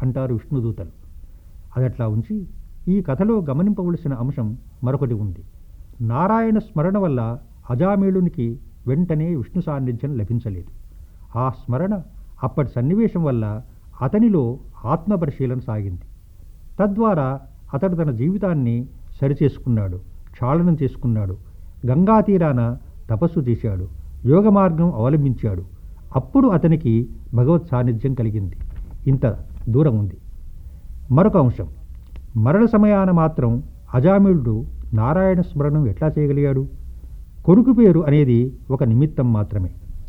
అంటారు విష్ణుదూతలు అదట్లా ఉంచి ఈ కథలో గమనింపవలసిన అంశం మరొకటి ఉంది నారాయణ స్మరణ వల్ల అజామేళునికి వెంటనే విష్ణు సాన్నిధ్యం లభించలేదు ఆ స్మరణ అప్పటి సన్నివేశం వల్ల అతనిలో ఆత్మపరిశీలన సాగింది తద్వారా అతడు తన జీవితాన్ని సరిచేసుకున్నాడు క్షాళనం చేసుకున్నాడు గంగా తీరాన తపస్సు చేశాడు యోగ మార్గం అవలంబించాడు అప్పుడు అతనికి భగవత్ సాన్నిధ్యం కలిగింది ఇంత దూరం ఉంది మరొక అంశం మరణ సమయాన మాత్రం అజామిళుడు నారాయణ స్మరణం ఎట్లా చేయగలిగాడు కొడుకు పేరు అనేది ఒక నిమిత్తం మాత్రమే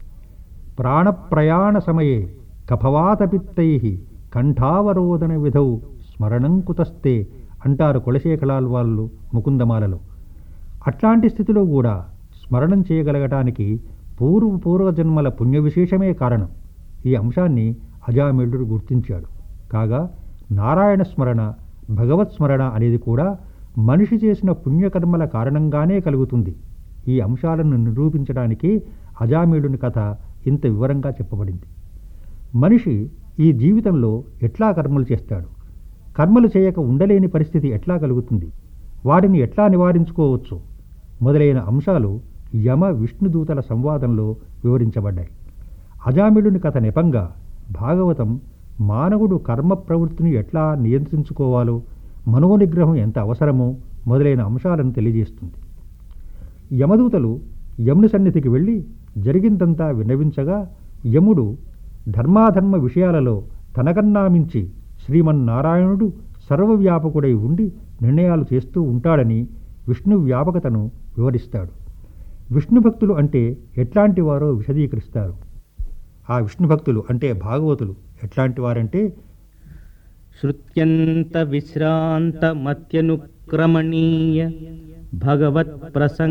ప్రాణప్రయాణ సమయే కఫవాతపిత్తై కంఠావరోధన విధౌ స్మరణం కుతస్తే అంటారు కులశేఖలాల్ వాళ్ళు ముకుందమాలలో అట్లాంటి స్థితిలో కూడా స్మరణం చేయగలగటానికి పూర్వ పూర్వజన్మల పుణ్య విశేషమే కారణం ఈ అంశాన్ని అజామిళుడు గుర్తించాడు కాగా నారాయణ స్మరణ భగవత్ స్మరణ అనేది కూడా మనిషి చేసిన పుణ్యకర్మల కారణంగానే కలుగుతుంది ఈ అంశాలను నిరూపించడానికి అజామీడుని కథ ఇంత వివరంగా చెప్పబడింది మనిషి ఈ జీవితంలో ఎట్లా కర్మలు చేస్తాడు కర్మలు చేయక ఉండలేని పరిస్థితి ఎట్లా కలుగుతుంది వాటిని ఎట్లా నివారించుకోవచ్చు మొదలైన అంశాలు యమ విష్ణుదూతల సంవాదంలో వివరించబడ్డాయి అజామిళుని కథ నెపంగా భాగవతం మానవుడు కర్మ ప్రవృత్తిని ఎట్లా నియంత్రించుకోవాలో మనోనిగ్రహం ఎంత అవసరమో మొదలైన అంశాలను తెలియజేస్తుంది యమదూతలు యముని సన్నిధికి వెళ్ళి జరిగిందంతా విన్నవించగా యముడు ధర్మాధర్మ విషయాలలో తనకన్నా మించి శ్రీమన్నారాయణుడు సర్వవ్యాపకుడై ఉండి నిర్ణయాలు చేస్తూ ఉంటాడని విష్ణు వ్యాపకతను వివరిస్తాడు విష్ణు భక్తులు అంటే ఎట్లాంటి వారో విశదీకరిస్తారు ఆ విష్ణు భక్తులు అంటే భాగవతులు ఎట్లాంటి వారంటే श्रुत्यन्तविश्रान्तमत्यनुक्रमणीय भगवत्प्रसङ्ग